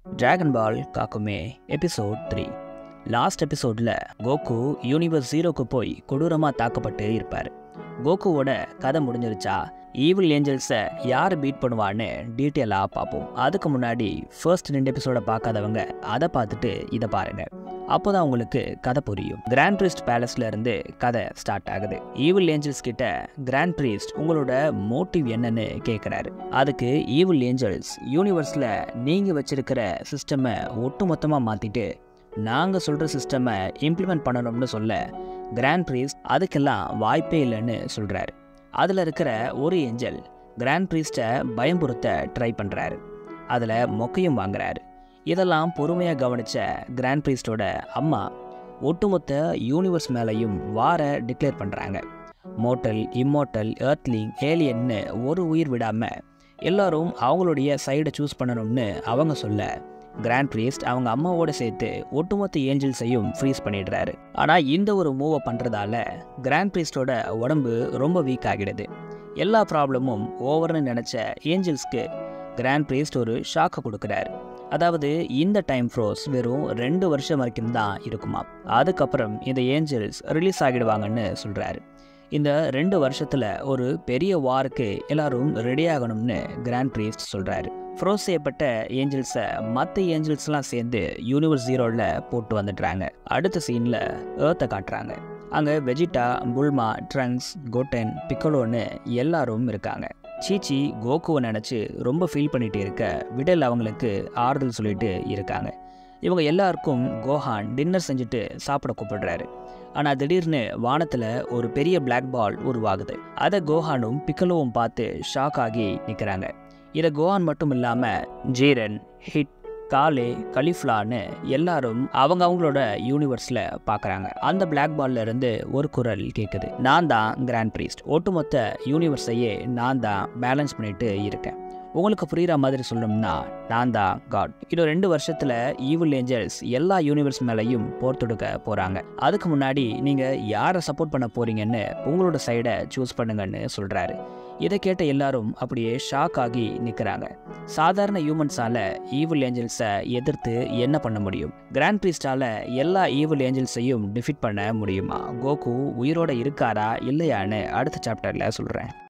dragon ball காக்குமே episode three last எபிசோடில் Goku universe ஜீரோக்கு போய் கொடூரமாக தாக்கப்பட்டு இருப்பார் கோகுவோட கதை முடிஞ்சிருச்சா ஈவில் ஏஞ்சல்ஸை யார் பீட் பண்ணுவான்னு டீட்டெயிலாக பார்ப்போம் அதுக்கு முன்னாடி ஃபர்ஸ்ட் ரெண்டு எபிசோட பார்க்காதவங்க அதை பார்த்துட்டு இதை பாருங்க அப்போதான் உங்களுக்கு கதை புரியும் கிராண்ட் ப்ரீஸ்ட் பேலஸ்ல இருந்து கதை ஸ்டார்ட் ஆகுது ஈவில் ஏஞ்சல்ஸ் கிட்ட கிராண்ட் ப்ரீஸ்ட் உங்களோட மோட்டிவ் என்னன்னு கேட்குறாரு அதுக்கு ஈவில் ஏஞ்சல்ஸ் யூனிவர்ஸில் நீங்கள் வச்சிருக்கிற சிஸ்டமை ஒட்டு மொத்தமாக மாற்றிட்டு நாங்கள் சொல்கிற சிஸ்டமை இம்ப்ளிமெண்ட் பண்ணணும்னு சொல்ல கிராண்ட் ப்ரீஸ்ட் அதுக்கெல்லாம் வாய்ப்பே இல்லைன்னு சொல்கிறாரு அதில் இருக்கிற ஒரு ஏஞ்சல் கிராண்ட் ப்ரீஸ்ட்டை பயம்புறுத்த ட்ரை பண்ணுறாரு அதில் மொக்கையும் வாங்குறாரு இதெல்லாம் பொறுமையாக கவனித்த கிராண்ட் ப்ரீஸ்டோட அம்மா ஒட்டுமொத்த யூனிவர்ஸ் மேலேயும் வார டிக்ளேர் பண்ணுறாங்க மோட்டல் இம்மோட்டல் எர்த்லிங் ஏலியன்னு ஒரு உயிர் விடாமல் எல்லாரும் அவங்களுடைய சைடை சூஸ் பண்ணணும்னு அவங்க சொல்ல கிராண்ட் ப்ரீஸ்ட் அவங்க அம்மாவோட சேர்த்து ஒட்டுமொத்த ஏஞ்சல்ஸையும் ஃப்ரீஸ் பண்ணிடுறாரு ஆனால் இந்த ஒரு மூவை பண்ணுறதால கிராண்ட் ப்ரீஸ்டோட உடம்பு ரொம்ப வீக் ஆகிடுது எல்லா ப்ராப்ளமும் ஓவர்னு நினச்ச ஏஞ்சல்ஸ்க்கு கிராண்ட் ப்ரீஸ்ட் ஒரு ஷாக்கை கொடுக்குறாரு அதாவது இந்த டைம் ஃப்ரோஸ் வெறும் ரெண்டு வருஷம் வரைக்கும் தான் இருக்குமா அதுக்கப்புறம் இந்த ஏஞ்சல்ஸ் ரிலீஸ் ஆகிடுவாங்கன்னு சொல்கிறாரு இந்த ரெண்டு வருஷத்தில் ஒரு பெரிய வாருக்கு எல்லாரும் ரெடி ஆகணும்னு கிராண்ட் ப்ரீஸ்ட் சொல்கிறாரு ஃப்ரோஸ் செய்யப்பட்ட ஏஞ்சல்ஸை மற்ற ஏஞ்சல்ஸ்லாம் சேர்ந்து யூனிவர்ஸ் ஜீரோவில் போட்டு வந்துடுறாங்க அடுத்த சீனில் ஏர்த்தை காட்டுறாங்க அங்கே வெஜிட்டா புல்மா ட்ரங்க்ஸ் கோட்டன் பிக்கலோன்னு எல்லாரும் இருக்காங்க சீச்சி கோகுவை நினச்சி ரொம்ப ஃபீல் பண்ணிட்டு இருக்க விடல் அவங்களுக்கு ஆறுதல் சொல்லிட்டு இருக்காங்க இவங்க எல்லாருக்கும் கோஹான் டின்னர் செஞ்சுட்டு சாப்பிட கூப்பிடுறாரு ஆனால் திடீர்னு வானத்தில் ஒரு பெரிய பிளாக் பால் உருவாகுது அதை கோஹானும் பிக்கலோவும் பார்த்து ஷாக் ஆகி நிற்கிறாங்க இதை கோஹான் மட்டும் இல்லாமல் ஜீரன் ஹிட் காலே கலிஃப்லான்னு எல்லாரும் அவங்க அவங்களோட யூனிவர்ஸில் பார்க்குறாங்க அந்த பிளாக் பால்ல இருந்து ஒரு குரல் கேட்குது நான் தான் கிராண்ட் ப்ரீஸ்ட் ஒட்டுமொத்த யூனிவர்ஸையே நான் தான் பேலன்ஸ் பண்ணிட்டு இருக்கேன் உங்களுக்கு புரிகிற மாதிரி சொல்லணும்னா நான் தான் காட் இன்னும் ரெண்டு வருஷத்தில் ஈவில் ஏஞ்சல்ஸ் எல்லா யூனிவர்ஸ் மேலேயும் போர் தொடுக்க போகிறாங்க அதுக்கு முன்னாடி நீங்கள் யாரை சப்போர்ட் பண்ண போறீங்கன்னு உங்களோட சைடை சூஸ் பண்ணுங்கன்னு சொல்கிறாரு இதை கேட்ட எல்லாரும் அப்படியே ஷாக் ஆகி நிற்கிறாங்க சாதாரண ஹியூமன்ஸால் ஈவில் ஏஞ்சல்ஸை எதிர்த்து என்ன பண்ண முடியும் கிராண்ட் ப்ரீஸ்டால் எல்லா ஈவில் ஏஞ்சல்ஸையும் டிஃபிட் பண்ண முடியுமா கோகு உயிரோட இருக்காரா இல்லையான்னு அடுத்த சாப்டரில் சொல்கிறேன்